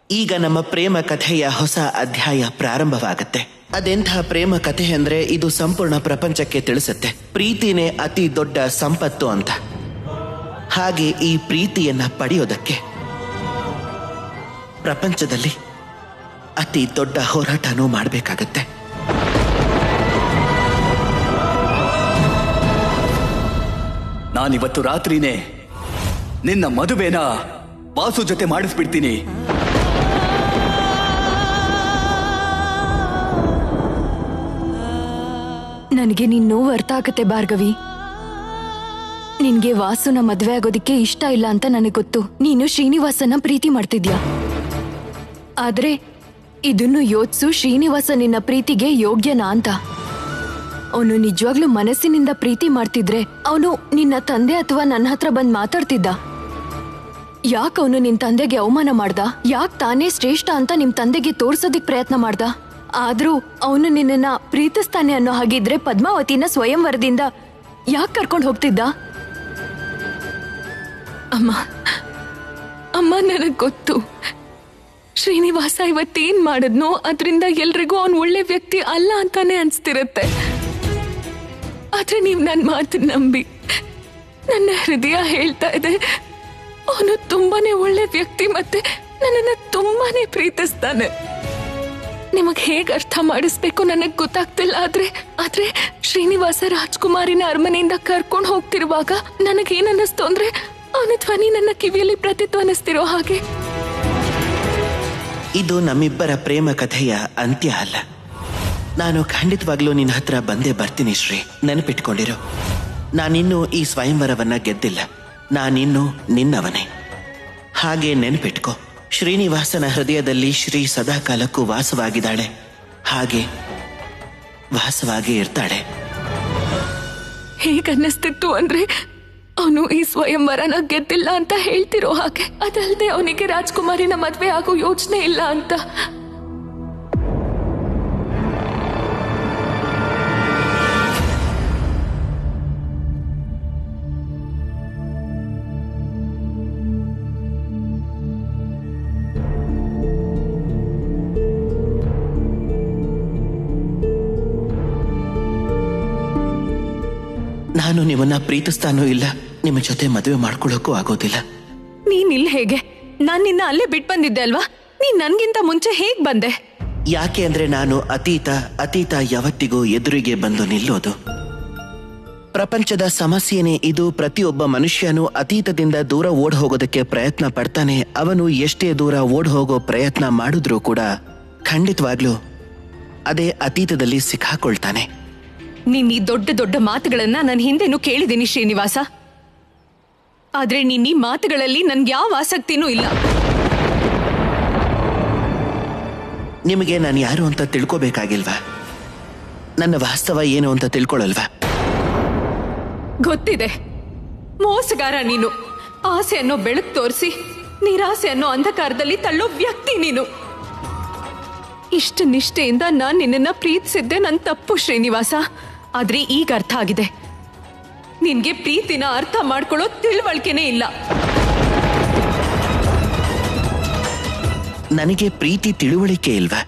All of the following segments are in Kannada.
ಈಗ ನಮ್ಮ ಪ್ರೇಮ ಕಥೆಯ ಹೊಸ ಅಧ್ಯಾಯ ಪ್ರಾರಂಭವಾಗುತ್ತೆ ಅದೆಂಥ ಪ್ರೇಮ ಕಥೆ ಅಂದ್ರೆ ಇದು ಸಂಪೂರ್ಣ ಪ್ರಪಂಚಕ್ಕೆ ತಿಳಿಸುತ್ತೆ ಪ್ರೀತಿನೇ ಅತಿ ದೊಡ್ಡ ಸಂಪತ್ತು ಅಂತ ಹಾಗೆ ಈ ಪ್ರೀತಿಯನ್ನ ಪಡೆಯೋದಕ್ಕೆ ಪ್ರಪಂಚದಲ್ಲಿ ಅತಿ ದೊಡ್ಡ ಹೋರಾಟನೂ ಮಾಡಬೇಕಾಗತ್ತೆ ನಾನಿವತ್ತು ರಾತ್ರಿನೇ ನಿನ್ನ ಮದುವೆನ ವಾಸು ಜೊತೆ ಮಾಡಿಸ್ಬಿಡ್ತೀನಿ ನನಗೆ ನಿನ್ ನೋವು ಅರ್ಥ ಆಗತ್ತೆ ಭಾರ್ಗವಿ ನಿನ್ಗೆ ವಾಸುನ ಮದ್ವೆ ಆಗೋದಿಕ್ಕೆ ಇಷ್ಟ ಇಲ್ಲ ಅಂತ ನನಗೆ ಗೊತ್ತು ನೀನು ಶ್ರೀನಿವಾಸನ ಪ್ರೀತಿ ಮಾಡ್ತಿದ್ಯಾ ಆದ್ರೆ ಇದನ್ನು ಯೋಚಿಸು ಶ್ರೀನಿವಾಸ ನಿನ್ನ ಪ್ರೀತಿಗೆ ಯೋಗ್ಯನಾ ಅಂತ ಅವನು ನಿಜವಾಗ್ಲೂ ಮನಸ್ಸಿನಿಂದ ಪ್ರೀತಿ ಮಾಡ್ತಿದ್ರೆ ಅವನು ನಿನ್ನ ತಂದೆ ಅಥವಾ ನನ್ನ ಹತ್ರ ಬಂದ್ ಮಾತಾಡ್ತಿದ್ದ ಯಾಕೆ ಅವನು ನಿನ್ ತಂದೆಗೆ ಅವಮಾನ ಮಾಡ್ದ ಯಾಕೆ ತಾನೇ ಶ್ರೇಷ್ಠ ಅಂತ ನಿಮ್ ತಂದೆಗೆ ತೋರ್ಸೋದಿಕ್ ಪ್ರಯತ್ನ ಮಾಡ್ದ ಆದ್ರೂ ಅವನು ನಿನ್ನನ್ನ ಪ್ರೀತಿಸ್ತಾನೆ ಅನ್ನೋ ಹಾಗಿದ್ರೆ ಪದ್ಮಾವತಿನ ಸ್ವಯಂವರದಿಂದ ಯಾಕೆ ಕರ್ಕೊಂಡು ಹೋಗ್ತಿದ್ದ ಅಮ್ಮ ಅಮ್ಮ ನನಗ್ ಗೊತ್ತು ಶ್ರೀನಿವಾಸ ಇವತ್ತೇನ್ ಮಾಡಿದ್ನೋ ಅದರಿಂದ ಎಲ್ರಿಗೂ ಅವನ್ ಒಳ್ಳೆ ವ್ಯಕ್ತಿ ಅಲ್ಲ ಅಂತಾನೆ ಅನ್ಸ್ತಿರತ್ತೆ ಆದ್ರೆ ನೀವ್ ನನ್ ಮಾತು ನಂಬಿ ನನ್ನ ಹೃದಯ ಹೇಳ್ತಾ ಇದೆ ಅವನು ತುಂಬಾನೇ ಒಳ್ಳೆ ವ್ಯಕ್ತಿ ಮತ್ತೆ ನನ್ನನ್ನ ತುಂಬಾನೇ ಪ್ರೀತಿಸ್ತಾನೆ ನಿಮಗ್ ಹೇಗ್ ಅರ್ಥ ಮಾಡಿಸ್ಬೇಕು ನನಗ್ ಗೊತ್ತಾಗ್ತಿಲ್ಲ ಆದ್ರೆ ಆದ್ರೆ ಶ್ರೀನಿವಾಸ ರಾಜ್ಕುಮಾರಿನ ಅರಮನೆಯಿಂದ ಕರ್ಕೊಂಡು ಹೋಗ್ತಿರುವಾಗ ನನಗೇನ್ ಅನ್ನಿಸ್ತು ಅಂದ್ರೆ ಅವನ ಧ್ವನಿ ನನ್ನ ಕಿವಿಯಲ್ಲಿ ಪ್ರತಿಧ್ವನಿಸ್ತಿರೋ ಹಾಗೆ ಇದು ನಮ್ಮಿಬ್ಬರ ಪ್ರೇಮ ಕಥೆಯ ಅಂತ್ಯ ಅಲ್ಲ ನಾನು ಖಂಡಿತವಾಗ್ಲೂ ನಿನ್ನ ಹತ್ರ ಬಂದೇ ಬರ್ತೀನಿ ಶ್ರೀ ನೆನಪಿಟ್ಕೊಂಡಿರು ನಾನಿನ್ನೂ ಈ ಸ್ವಯಂವರವನ್ನ ಗೆದ್ದಿಲ್ಲ ನಾನಿನ್ನೂ ನಿನ್ನವನೇ ಹಾಗೆ ನೆನಪಿಟ್ಕೋ ಶ್ರೀನಿವಾಸನ ಹೃದಯದಲ್ಲಿ ಶ್ರೀ ಸದಾಕಾಲಕ್ಕೂ ವಾಸವಾಗಿದ್ದಾಳೆ ಹಾಗೆ ವಾಸವಾಗಿ ಇರ್ತಾಳೆ ಹೇಗ್ ಅನ್ನಿಸ್ತಿತ್ತು ಅಂದ್ರೆ ಅವನು ಈ ಸ್ವಯಂವರನ ಗೆದ್ದಿಲ್ಲ ಅಂತ ಹೇಳ್ತಿರೋ ಹಾಗೆ ಅದಲ್ಲದೆ ಅವನಿಗೆ ರಾಜ್ಕುಮಾರಿನ ಮದ್ವೆ ಆಗೋ ಯೋಚನೆ ಇಲ್ಲ ಅಂತ ನಾನು ನಿಮ್ಮನ್ನ ಪ್ರೀತಿಸ್ತಾನೂ ಇಲ್ಲ ನಿಮ್ಮ ಜೊತೆ ಮದುವೆ ಮಾಡ್ಕೊಳ್ಳೋಕ್ಕೂ ಆಗೋದಿಲ್ಲ ನೀನ್ ಇಲ್ಲಿ ಹೇಗೆ ನಾನ್ ನಿನ್ನ ಅಲ್ಲೇ ಬಿಟ್ ಬಂದಿದ್ದೆ ಅಲ್ವಾ ನೀನ್ ನನ್ಗಿಂತ ಮುಂಚೆ ಹೇಗ್ ಬಂದೆ ಯಾಕೆ ಅಂದ್ರೆ ನಾನು ಅತೀತ ಅತೀತ ಯಾವತ್ತಿಗೂ ಎದುರಿಗೆ ಬಂದು ನಿಲ್ಲೋದು ಪ್ರಪಂಚದ ಸಮಸ್ಯೆನೇ ಇದು ಪ್ರತಿಯೊಬ್ಬ ಮನುಷ್ಯನು ಅತೀತದಿಂದ ದೂರ ಓಡ್ ಹೋಗೋದಕ್ಕೆ ಪ್ರಯತ್ನ ಪಡ್ತಾನೆ ಅವನು ಎಷ್ಟೇ ದೂರ ಓಡ್ ಹೋಗೋ ಪ್ರಯತ್ನ ಮಾಡಿದ್ರೂ ಕೂಡ ಖಂಡಿತವಾಗ್ಲೂ ಅದೇ ಅತೀತದಲ್ಲಿ ಸಿಕ್ಕಾಕೊಳ್ತಾನೆ ನೀನ್ ಈ ದೊಡ್ಡ ದೊಡ್ಡ ಮಾತುಗಳನ್ನ ನಾನು ಹಿಂದೆನೂ ಕೇಳಿದ್ದೀನಿ ಶ್ರೀನಿವಾಸ ಆದ್ರೆ ನೀನ್ ಈ ಮಾತುಗಳಲ್ಲಿ ನನ್ಗೆ ಯಾವ ಆಸಕ್ತಿನೂ ಇಲ್ಲ ನಿಮಗೆ ನಾನು ಯಾರು ಅಂತ ತಿಳ್ಕೋಬೇಕಾಗಿಲ್ವಾ ನನ್ನ ವಾಸ್ತವ ಏನು ಅಂತ ತಿಳ್ಕೊಳ್ಳಲ್ವಾ ಗೊತ್ತಿದೆ ಮೋಸಗಾರ ನೀನು ಆಸೆ ಅನ್ನೋ ಬೆಳಕು ತೋರಿಸಿ ನಿರಾಸೆ ಅನ್ನೋ ಅಂಧಕಾರದಲ್ಲಿ ತಳ್ಳೋ ವ್ಯಕ್ತಿ ನೀನು ಇಷ್ಟು ನಿಷ್ಠೆಯಿಂದ ನಾನ್ ನಿನ್ನನ್ನ ಪ್ರೀತಿಸಿದ್ದೆ ನನ್ ತಪ್ಪು ಶ್ರೀನಿವಾಸ ಆದ್ರೆ ಈಗ ಅರ್ಥ ಆಗಿದೆ ನಿನ್ಗೆ ಪ್ರೀತಿನ ಅರ್ಥ ಮಾಡ್ಕೊಳ್ಳೋ ತಿಳುವಳಿಕೆನೇ ಇಲ್ಲ ನನಗೆ ಪ್ರೀತಿ ತಿಳುವಳಿಕೆ ಇಲ್ವಾ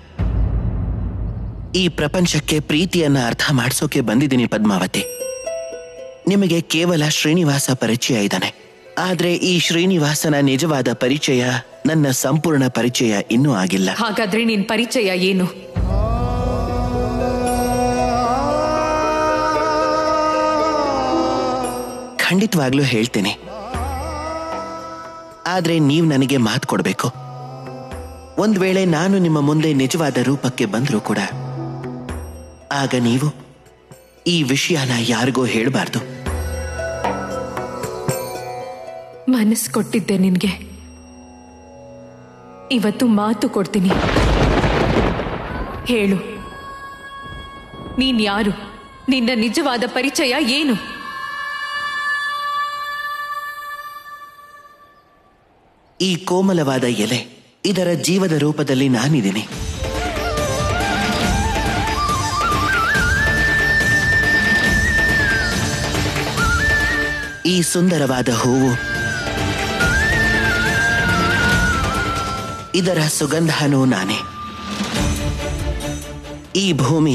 ಈ ಪ್ರಪಂಚಕ್ಕೆ ಪ್ರೀತಿಯನ್ನ ಅರ್ಥ ಮಾಡಿಸೋಕೆ ಬಂದಿದ್ದೀನಿ ಪದ್ಮಾವತಿ ನಿಮಗೆ ಕೇವಲ ಶ್ರೀನಿವಾಸ ಪರಿಚಯ ಇದ್ದಾನೆ ಆದ್ರೆ ಈ ಶ್ರೀನಿವಾಸನ ನಿಜವಾದ ಪರಿಚಯ ನನ್ನ ಸಂಪೂರ್ಣ ಪರಿಚಯ ಇನ್ನೂ ಆಗಿಲ್ಲ ಹಾಗಾದ್ರೆ ನಿನ್ ಪರಿಚಯ ಏನು ಖಂಡಿತವಾಗ್ಲೂ ಹೇಳ್ತೇನೆ ಆದ್ರೆ ನೀವು ನನಗೆ ಮಾತು ಕೊಡಬೇಕು ಒಂದ್ ವೇಳೆ ನಾನು ನಿಮ್ಮ ಮುಂದೆ ನಿಜವಾದ ರೂಪಕ್ಕೆ ಬಂದರೂ ಕೂಡ ಆಗ ನೀವು ಈ ವಿಷಯನ ಯಾರಿಗೂ ಹೇಳಬಾರ್ದು ಮನಸ್ಸು ಕೊಟ್ಟಿದ್ದೆ ನಿನ್ಗೆ ಇವತ್ತು ಮಾತು ಕೊಡ್ತೀನಿ ಹೇಳು ನೀನ್ ಯಾರು ನಿನ್ನ ನಿಜವಾದ ಪರಿಚಯ ಏನು ಈ ಕೋಮಲವಾದ ಎಲೆ ಇದರ ಜೀವದ ರೂಪದಲ್ಲಿ ನಾನಿದ್ದೀನಿ ಈ ಸುಂದರವಾದ ಹೂವು ಇದರ ಸುಗಂಧನೂ ನಾನೇ ಈ ಭೂಮಿ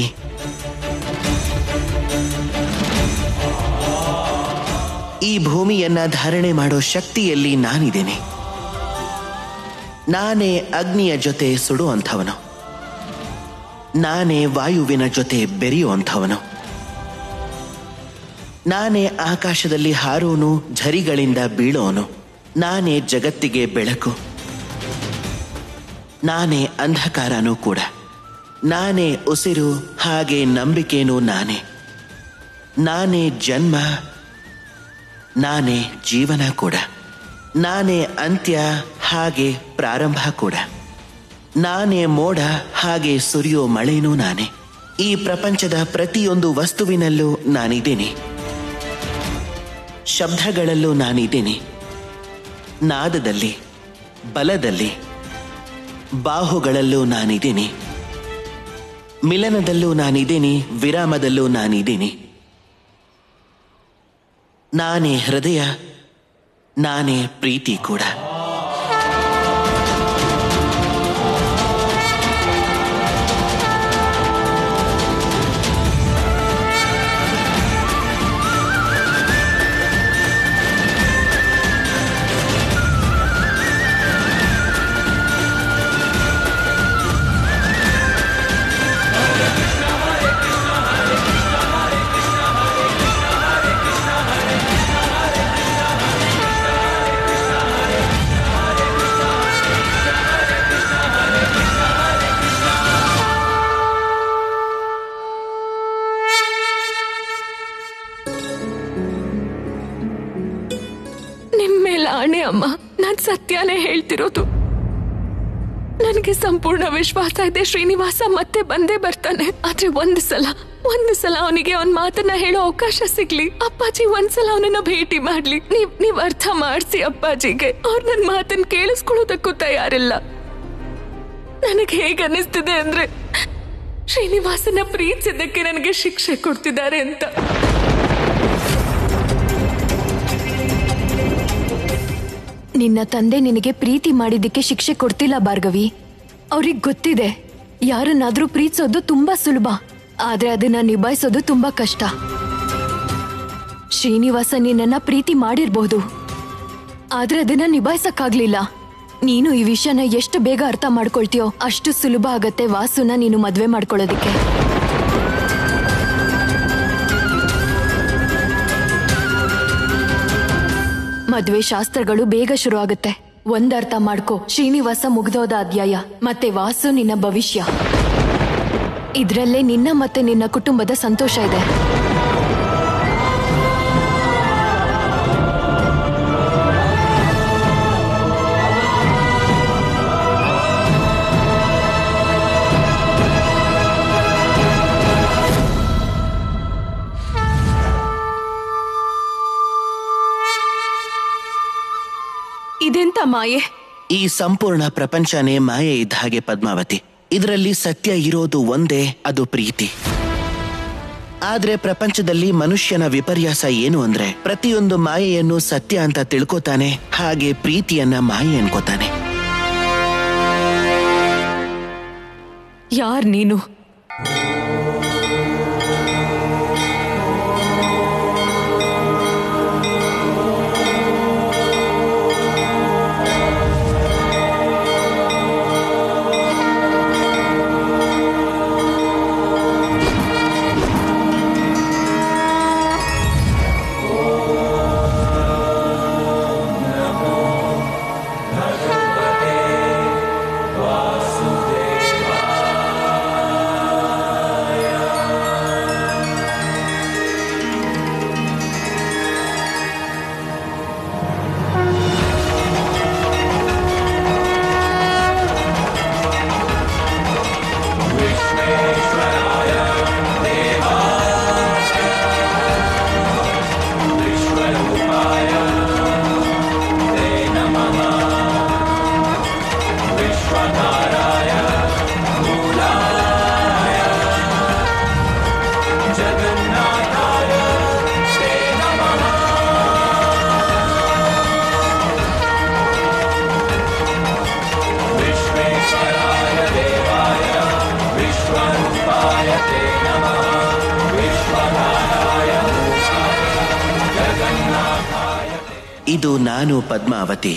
ಈ ಭೂಮಿಯನ್ನ ಧಾರಣೆ ಮಾಡೋ ಶಕ್ತಿಯಲ್ಲಿ ನಾನಿದ್ದೇನೆ ನಾನೇ ಅಗ್ನಿಯ ಜೊತೆ ಸುಡುವಂಥವನು ನಾನೇ ವಾಯುವಿನ ಜೊತೆ ಬೆರೆಯುವಂಥವನು ನಾನೇ ಆಕಾಶದಲ್ಲಿ ಹಾರೋನು ಝರಿಗಳಿಂದ ಬೀಳೋನು ನಾನೇ ಜಗತ್ತಿಗೆ ಬೆಳಕು ನಾನೇ ಅಂಧಕಾರನೂ ಕೂಡ ನಾನೇ ಉಸಿರು ಹಾಗೆ ನಂಬಿಕೆನೂ ನಾನೇ ನಾನೇ ಜನ್ಮ ನಾನೇ ಜೀವನ ಕೂಡ ನಾನೇ ಅಂತ್ಯ ಹಾಗೆ ಪ್ರಾರಂಭ ಕೂಡ ನಾನೇ ಮೋಡ ಹಾಗೆ ಸುರಿಯೋ ಮಳೆನೂ ನಾನೇ ಈ ಪ್ರಪಂಚದ ಪ್ರತಿಯೊಂದು ವಸ್ತುವಿನಲ್ಲೂ ನಾನಿದ್ದೀನಿ ಶಬ್ದಗಳಲ್ಲೂ ನಾನಿದ್ದೀನಿ ನಾದದಲ್ಲಿ ಬಲದಲ್ಲಿ ಬಾಹುಗಳಲ್ಲೂ ನಾನಿದ್ದೀನಿ ಮಿಲನದಲ್ಲೂ ನಾನಿದ್ದೀನಿ ವಿರಾಮದಲ್ಲೂ ನಾನಿದ್ದೀನಿ ನಾನೇ ಹೃದಯ ನಾನೇ ಪ್ರೀತಿ ಕೂಡ ನಿಮ್ ಮೇಲೆ ಆಣೆ ಅಮ್ಮ ನಾನ್ ಸತ್ಯನೇ ಹೇಳ್ತಿರೋದು ನನಗೆ ಸಂಪೂರ್ಣ ವಿಶ್ವಾಸ ಇದೆ ಶ್ರೀನಿವಾಸ ಮತ್ತೆ ಬಂದೇ ಬರ್ತಾನೆ ಆದ್ರೆ ಒಂದ್ ಸಲ ಒಂದ್ ಸಲ ಅವನಿಗೆ ಅವನ್ ಮಾತನ್ನ ಹೇಳೋ ಅವಕಾಶ ಸಿಗ್ಲಿ ಅಪ್ಪಾಜಿ ಒಂದ್ಸಲ ಅವನನ್ನ ಭೇಟಿ ಮಾಡ್ಲಿ ನೀವ್ ನೀವ್ ಅರ್ಥ ಮಾಡ್ಸಿ ಅಪ್ಪಾಜಿಗೆ ಅವ್ರ ನನ್ ಮಾತನ್ನ ಕೇಳಿಸ್ಕೊಳ್ಳೋದಕ್ಕೂ ತಯಾರಿಲ್ಲ ನನಗೆ ಹೇಗೆ ಅನಿಸ್ತಿದೆ ಅಂದ್ರೆ ಶ್ರೀನಿವಾಸನ ಪ್ರೀತಿಸಿದ್ದಕ್ಕೆ ನನಗೆ ಶಿಕ್ಷೆ ಕೊಡ್ತಿದ್ದಾರೆ ಅಂತ ನಿನ್ನ ತಂದೆ ನಿನಗೆ ಪ್ರೀತಿ ಮಾಡಿದ್ದಕ್ಕೆ ಶಿಕ್ಷೆ ಕೊಡ್ತಿಲ್ಲ ಭಾರ್ಗವಿ ಅವ್ರಿಗೆ ಗೊತ್ತಿದೆ ಯಾರನ್ನಾದ್ರೂ ಪ್ರೀತಿಸೋದು ತುಂಬಾ ಸುಲಭ ಆದ್ರೆ ಅದನ್ನ ನಿಭಾಯಿಸೋದು ತುಂಬಾ ಕಷ್ಟ ಶ್ರೀನಿವಾಸ ನಿನ್ನನ್ನ ಪ್ರೀತಿ ಮಾಡಿರ್ಬಹುದು ಆದ್ರೆ ಅದನ್ನ ನಿಭಾಯಿಸಕ್ಕಾಗ್ಲಿಲ್ಲ ನೀನು ಈ ವಿಷಯನ ಎಷ್ಟು ಬೇಗ ಅರ್ಥ ಮಾಡ್ಕೊಳ್ತೀಯೋ ಅಷ್ಟು ಸುಲಭ ಆಗತ್ತೆ ವಾಸುನ ನೀನು ಮದ್ವೆ ಮಾಡ್ಕೊಳ್ಳೋದಿಕ್ಕೆ ಮದ್ವೆ ಶಾಸ್ತ್ರಗಳು ಬೇಗ ಶುರು ಆಗುತ್ತೆ ಒಂದರ್ಥ ಮಾಡ್ಕೋ ಶ್ರೀನಿವಾಸ ಮುಗ್ದೋದ ಅಧ್ಯಾಯ ಮತ್ತೆ ವಾಸು ನಿನ್ನ ಭವಿಷ್ಯ ಇದ್ರಲ್ಲೇ ನಿನ್ನ ಮತ್ತೆ ನಿನ್ನ ಕುಟುಂಬದ ಸಂತೋಷ ಇದೆ ಇದೆಂತ ಮಾಯೆ ಈ ಸಂಪೂರ್ಣ ಪ್ರಪಂಚನೇ ಮಾಯೆ ಇದ್ದ ಹಾಗೆ ಪದ್ಮಾವತಿ ಇದರಲ್ಲಿ ಸತ್ಯ ಇರೋದು ಒಂದೇ ಅದು ಪ್ರೀತಿ ಆದ್ರೆ ಪ್ರಪಂಚದಲ್ಲಿ ಮನುಷ್ಯನ ವಿಪರ್ಯಾಸ ಏನು ಅಂದ್ರೆ ಪ್ರತಿಯೊಂದು ಮಾಯೆಯನ್ನು ಸತ್ಯ ಅಂತ ತಿಳ್ಕೊತಾನೆ ಹಾಗೆ ಪ್ರೀತಿಯನ್ನ ಮಾಯೆ ಅನ್ಕೋತಾನೆ ಯಾರ್ ನೀನು ಇದು ನಾನು ಪದ್ಮಾವತಿ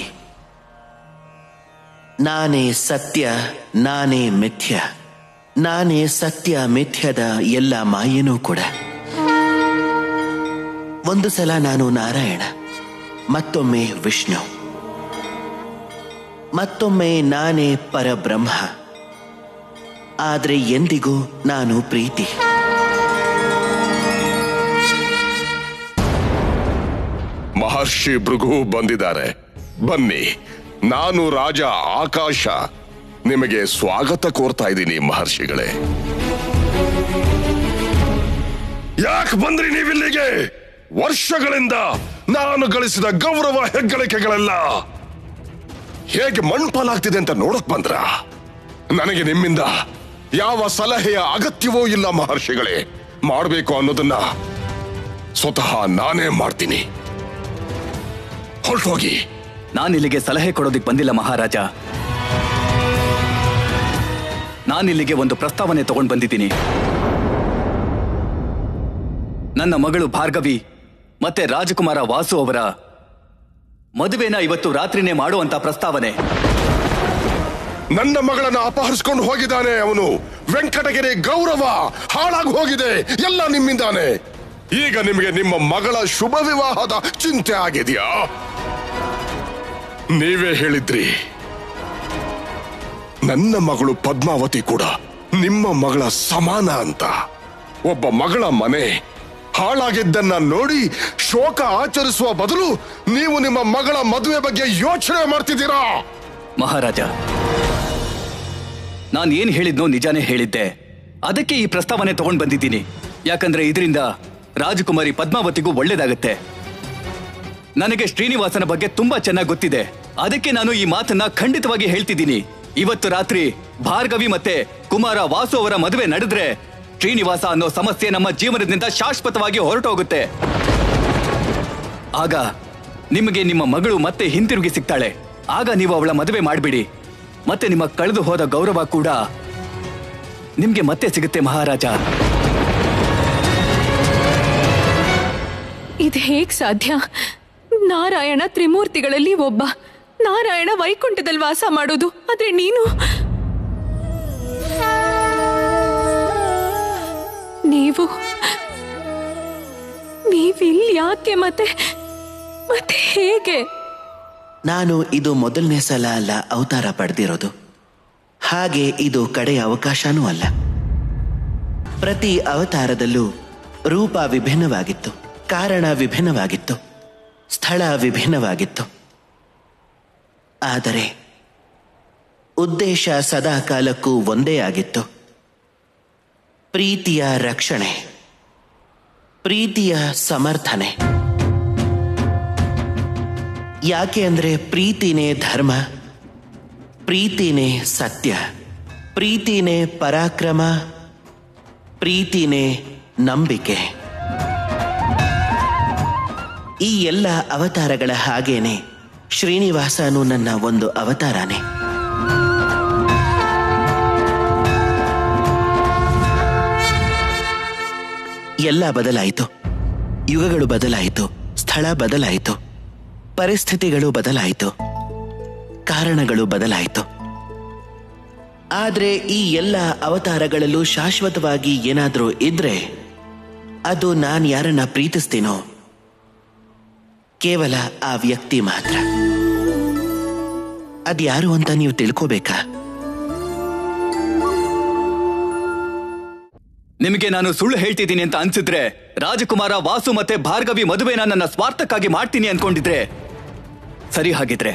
ನಾನೇ ಸತ್ಯ ನಾನೇ ಮಿಥ್ಯ ನಾನೇ ಸತ್ಯ ಮಿಥ್ಯದ ಎಲ್ಲ ಮಾಯೆನೂ ಕೂಡ ಒಂದು ಸಲ ನಾನು ನಾರಾಯಣ ಮತ್ತೊಮ್ಮೆ ವಿಷ್ಣು ಮತ್ತೊಮ್ಮೆ ನಾನೇ ಪರಬ್ರಹ್ಮ ಆದರೆ ಎಂದಿಗೂ ನಾನು ಪ್ರೀತಿ ಮಹರ್ಷಿ ಭೃಗು ಬಂದಿದ್ದಾರೆ ಬನ್ನಿ ನಾನು ರಾಜ ಆಕಾಶ ನಿಮಗೆ ಸ್ವಾಗತ ಕೋರ್ತಾ ಇದ್ದೀನಿ ಮಹರ್ಷಿಗಳೇ ಯಾಕೆ ಬಂದ್ರಿ ನೀವಿಲ್ಲಿಗೆ ವರ್ಷಗಳಿಂದ ನಾನು ಗಳಿಸಿದ ಗೌರವ ಹೆಗ್ಗಳಿಕೆಗಳೆಲ್ಲ ಹೇಗೆ ಮಣ್ಪಾಲಾಗ್ತಿದೆ ಅಂತ ನೋಡಕ್ ಬಂದ್ರ ನನಗೆ ನಿಮ್ಮಿಂದ ಯಾವ ಸಲಹೆಯ ಅಗತ್ಯವೂ ಇಲ್ಲ ಮಹರ್ಷಿಗಳೇ ಮಾಡಬೇಕು ಅನ್ನೋದನ್ನ ಸ್ವತಃ ನಾನೇ ಮಾಡ್ತೀನಿ ಹೊರಟೋಗಿ ನಾನಿಲ್ಲಿಗೆ ಸಲಹೆ ಕೊಡೋದಿಕ್ ಬಂದಿಲ್ಲ ಮಹಾರಾಜ ನಾನಿಲ್ಲಿಗೆ ಒಂದು ಪ್ರಸ್ತಾವನೆ ತಗೊಂಡು ಬಂದಿದ್ದೀನಿ ನನ್ನ ಮಗಳು ಭಾರ್ಗವಿ ಮತ್ತೆ ರಾಜಕುಮಾರ ವಾಸು ಅವರ ಮದುವೆನ ಇವತ್ತು ರಾತ್ರಿನೇ ಮಾಡುವಂತ ಪ್ರಸ್ತಾವನೆ ನನ್ನ ಮಗಳನ್ನ ಅಪಹರಿಸ್ಕೊಂಡು ಹೋಗಿದ್ದಾನೆ ಅವನು ವೆಂಕಟಗಿರಿ ಗೌರವ ಹಾಳಾಗಿ ಹೋಗಿದೆ ಎಲ್ಲ ನಿಮ್ಮಿಂದಾನೆ ಈಗ ನಿಮಗೆ ನಿಮ್ಮ ಮಗಳ ಶುಭ ವಿವಾಹದ ಚಿಂತೆ ಆಗಿದೆಯಾ ನೀವೇ ಹೇಳಿದ್ರಿ ನನ್ನ ಮಗಳು ಪದ್ಮಾವತಿ ಕೂಡ ನಿಮ್ಮ ಮಗಳ ಸಮಾನ ಅಂತ ಒಬ್ಬ ಮಗಳ ಮನೆ ಹಾಳಾಗಿದ್ದನ್ನ ನೋಡಿ ಶೋಕ ಆಚರಿಸುವ ಬದಲು ನೀವು ನಿಮ್ಮ ಮಗಳ ಮದುವೆ ಬಗ್ಗೆ ಯೋಚನೆ ಮಾಡ್ತಿದ್ದೀರಾ ಮಹಾರಾಜ ನಾನು ಏನ್ ಹೇಳಿದ್ನೋ ನಿಜಾನೇ ಹೇಳಿದ್ದೆ ಅದಕ್ಕೆ ಈ ಪ್ರಸ್ತಾವನೆ ತಗೊಂಡ್ ಬಂದಿದ್ದೀನಿ ಯಾಕಂದ್ರೆ ಇದರಿಂದ ರಾಜಕುಮಾರಿ ಪದ್ಮಾವತಿಗೂ ಒಳ್ಳೇದಾಗತ್ತೆ ನನಗೆ ಶ್ರೀನಿವಾಸನ ಬಗ್ಗೆ ತುಂಬಾ ಚೆನ್ನಾಗಿ ಗೊತ್ತಿದೆ ಅದಕ್ಕೆ ನಾನು ಈ ಮಾತನ್ನ ಖಂಡಿತವಾಗಿ ಹೇಳ್ತಿದ್ದೀನಿ ಇವತ್ತು ರಾತ್ರಿ ಭಾರ್ಗವಿ ಮತ್ತೆ ಕುಮಾರ ವಾಸು ಅವರ ಮದುವೆ ನಡೆದ್ರೆ ಶ್ರೀನಿವಾಸ ಅನ್ನೋ ಸಮಸ್ಯೆ ನಮ್ಮ ಜೀವನದಿಂದ ಶಾಶ್ವತವಾಗಿ ಹೊರಟೋಗುತ್ತೆ ಆಗ ನಿಮಗೆ ನಿಮ್ಮ ಮಗಳು ಮತ್ತೆ ಹಿಂತಿರುಗಿ ಸಿಗ್ತಾಳೆ ಆಗ ನೀವು ಅವಳ ಮದುವೆ ಮಾಡಿಬಿಡಿ ಮತ್ತೆ ನಿಮ್ಮ ಕಳೆದು ಹೋದ ಗೌರವ ಕೂಡ ನಿಮ್ಗೆ ಮತ್ತೆ ಸಿಗುತ್ತೆ ಮಹಾರಾಜ ಇದು ಹೇಗ್ ಸಾಧ್ಯ ನಾರಾಯಣ ತ್ರಿಮೂರ್ತಿಗಳಲ್ಲಿ ಒಬ್ಬ ನಾರಾಯಣ ವೈಕುಂಠದಲ್ಲಿ ವಾಸ ಮಾಡೋದು ಆದ್ರೆ ನೀನು ನೀವು ನೀವಿಲ್ಲಿ ಯಾಕೆ ಮತ್ತೆ ಮತ್ತೆ ಹೇಗೆ ನಾನು ಇದು ಮೊದಲನೇ ಸಲ ಅಲ್ಲ ಅವತಾರ ಪಡೆದಿರೋದು ಹಾಗೆ ಇದು ಕಡೆಯ ಅವಕಾಶನೂ ಅಲ್ಲ ಪ್ರತಿ ಅವತಾರದಲ್ಲೂ ರೂಪ ವಿಭಿನ್ನವಾಗಿತ್ತು ಕಾರಣ ವಿಭಿನ್ನವಾಗಿತ್ತು ಸ್ಥಳ ವಿಭಿನ್ನವಾಗಿತ್ತು ಆದರೆ ಉದ್ದೇಶ ಸದಾ ಕಾಲಕ್ಕೂ ಒಂದೇ ಆಗಿತ್ತು ಪ್ರೀತಿಯ ರಕ್ಷಣೆ ಪ್ರೀತಿಯ ಸಮರ್ಥನೆ ಯಾಕೆ ಅಂದ್ರೆ ಪ್ರೀತಿನೇ ಧರ್ಮ ಪ್ರೀತಿನೇ ಸತ್ಯ ಪ್ರೀತಿನೇ ಪರಾಕ್ರಮ ಪ್ರೀತಿನೇ ನಂಬಿಕೆ ಈ ಎಲ್ಲ ಅವತಾರಗಳ ಹಾಗೇನೆ ಶ್ರೀನಿವಾಸನು ನನ್ನ ಒಂದು ಅವತಾರನೇ ಎಲ್ಲ ಬದಲಾಯಿತು ಯುಗಗಳು ಬದಲಾಯಿತು ಸ್ಥಳ ಬದಲಾಯಿತು ಪರಿಸ್ಥಿತಿಗಳು ಬದಲಾಯಿತು ಕಾರಣಗಳು ಬದಲಾಯಿತು ಆದ್ರೆ ಈ ಎಲ್ಲ ಅವತಾರಗಳಲ್ಲೂ ಶಾಶ್ವತವಾಗಿ ಏನಾದ್ರೂ ಇದ್ರೆ ಅದು ನಾನು ಯಾರನ್ನ ಪ್ರೀತಿಸ್ತೀನೋ ಕೇವಲ ಆ ವ್ಯಕ್ತಿ ಮಾತ್ರ ಅದ್ಯಾರು ಅಂತ ನೀವು ತಿಳ್ಕೋಬೇಕಾ ನಿಮಗೆ ನಾನು ಸುಳ್ಳು ಹೇಳ್ತಿದ್ದೀನಿ ಅಂತ ಅನ್ಸಿದ್ರೆ ರಾಜಕುಮಾರ ವಾಸು ಮತ್ತೆ ಭಾರ್ಗವಿ ಮದುವೆನ ನನ್ನ ಸ್ವಾರ್ಥಕ್ಕಾಗಿ ಮಾಡ್ತೀನಿ ಅನ್ಕೊಂಡಿದ್ರೆ ಸರಿ ಹಾಗಿದ್ರೆ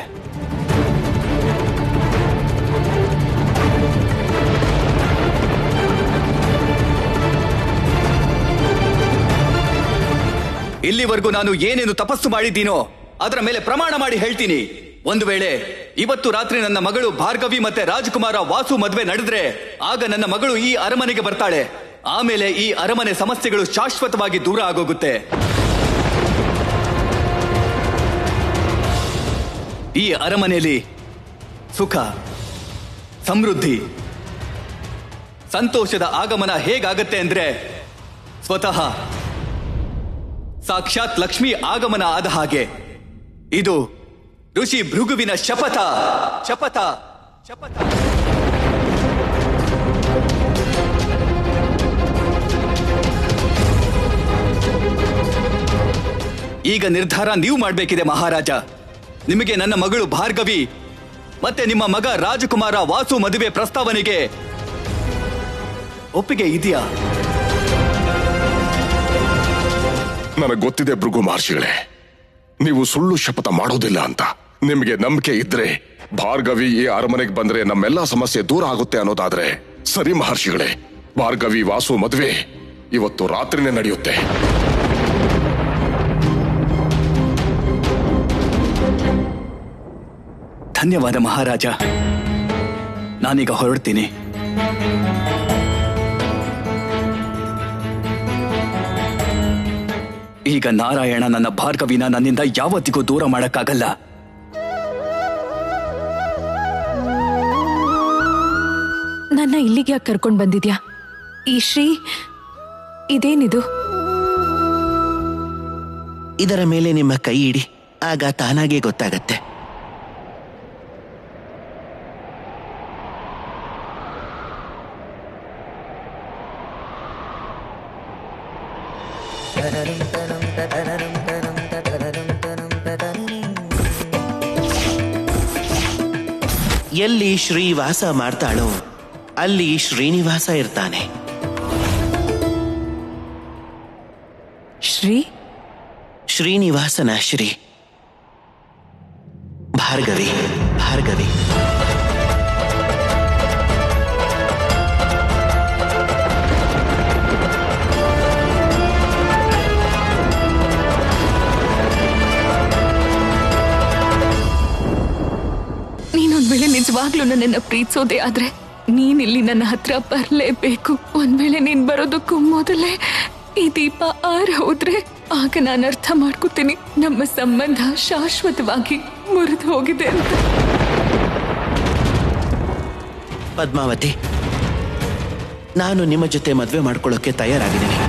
ಇಲ್ಲಿವರೆಗೂ ನಾನು ಏನೇನು ತಪಸ್ಸು ಮಾಡಿದ್ದೀನೋ ಅದರ ಮೇಲೆ ಪ್ರಮಾಣ ಮಾಡಿ ಹೇಳ್ತೀನಿ ಒಂದು ವೇಳೆ ಇವತ್ತು ರಾತ್ರಿ ನನ್ನ ಮಗಳು ಭಾರ್ಗವಿ ಮತ್ತೆ ರಾಜಕುಮಾರ ವಾಸು ಮದುವೆ ನಡೆದ್ರೆ ಆಗ ನನ್ನ ಮಗಳು ಈ ಅರಮನೆಗೆ ಬರ್ತಾಳೆ ಆಮೇಲೆ ಈ ಅರಮನೆ ಸಮಸ್ಯೆಗಳು ಶಾಶ್ವತವಾಗಿ ದೂರ ಆಗೋಗುತ್ತೆ ಈ ಅರಮನೆಯಲ್ಲಿ ಸುಖ ಸಮೃದ್ಧಿ ಸಂತೋಷದ ಆಗಮನ ಹೇಗಾಗತ್ತೆ ಅಂದ್ರೆ ಸ್ವತಃ ಸಾಕ್ಷಾತ್ ಲಕ್ಷ್ಮಿ ಆಗಮನ ಆದ ಹಾಗೆ ಇದು ಋಷಿ ಭೃಗುವಿನ ಶಪಥ ಶಪಥ ಶಪಥ ಈಗ ನಿರ್ಧಾರ ನೀವು ಮಾಡಬೇಕಿದೆ ಮಹಾರಾಜ ನಿಮಗೆ ನನ್ನ ಮಗಳು ಭಾರ್ಗವಿ ಮತ್ತೆ ನಿಮ್ಮ ಮಗ ರಾಜಕುಮಾರ ವಾಸು ಮದುವೆ ಪ್ರಸ್ತಾವನೆಗೆ ಒಪ್ಪಿಗೆ ಇದೆಯಾ ನನಗೆ ಗೊತ್ತಿದೆ ಭೃಗು ಮಹರ್ಷಿಗಳೇ ನೀವು ಸುಳ್ಳು ಶಪಥ ಮಾಡೋದಿಲ್ಲ ಅಂತ ನಿಮಗೆ ನಂಬಿಕೆ ಇದ್ರೆ ಭಾರ್ಗವಿ ಈ ಅರಮನೆಗೆ ಬಂದ್ರೆ ನಮ್ಮೆಲ್ಲಾ ಸಮಸ್ಯೆ ದೂರ ಆಗುತ್ತೆ ಅನ್ನೋದಾದ್ರೆ ಸರಿ ಮಹರ್ಷಿಗಳೇ ಭಾರ್ಗವಿ ವಾಸು ಮದುವೆ ಇವತ್ತು ರಾತ್ರಿನೇ ನಡೆಯುತ್ತೆ ಧನ್ಯವಾದ ಮಹಾರಾಜ ನಾನೀಗ ಹೊರಡ್ತೀನಿ ಈಗ ನಾರಾಯಣ ನನ್ನ ಭಾರ್ಗವಿನ ನನ್ನಿಂದ ಯಾವತ್ತಿಗೂ ದೂರ ಮಾಡಕ್ಕಾಗಲ್ಲ ನನ್ನ ಇಲ್ಲಿಗೆ ಯಾಕೆ ಕರ್ಕೊಂಡ್ ಬಂದಿದ್ಯಾ ಈ ಶ್ರೀ ಇದೇನಿದು ಇದರ ಮೇಲೆ ನಿಮ್ಮ ಕೈ ಇಡಿ ಆಗ ತಾನಾಗೇ ಗೊತ್ತಾಗತ್ತೆ ಎಲ್ಲಿ ಶ್ರೀವಾಸ ಮಾಡ್ತಾಳೋ ಅಲ್ಲಿ ಶ್ರೀನಿವಾಸ ಇರ್ತಾನೆ ಶ್ರೀ ಶ್ರೀನಿವಾಸನ ಶ್ರೀ ಭಾರ್ಗವಿ ಭಾರ್ಗವಿ ನೀನೊಂದ್ ವೇಳೆ ನಿಜವಾಗ್ಲೂ ನನ್ನನ್ನ ಪ್ರೀತಿಸೋದೇ ಆದ್ರೆ ನೀನಿಲ್ಲಿ ನನ್ನ ಹತ್ರ ಬರ್ಲೇಬೇಕು ಒಂದ್ ವೇಳೆ ನೀನ್ ಬರೋದಕ್ಕೂ ಮೊದಲೇ ಈ ದೀಪ ಆರ್ ಹೋದ್ರೆ ಆಗ ನಾನು ಅರ್ಥ ಮಾಡ್ಕೋತೀನಿ ನಮ್ಮ ಸಂಬಂಧ ಶಾಶ್ವತವಾಗಿ ಮುರಿದು ಹೋಗಿದೆ ಅಂತ ಪದ್ಮಾವತಿ ನಾನು ನಿಮ್ಮ ಜೊತೆ ಮದುವೆ ಮಾಡ್ಕೊಳ್ಳೋಕೆ ತಯಾರಾಗಿದ್ದೀನಿ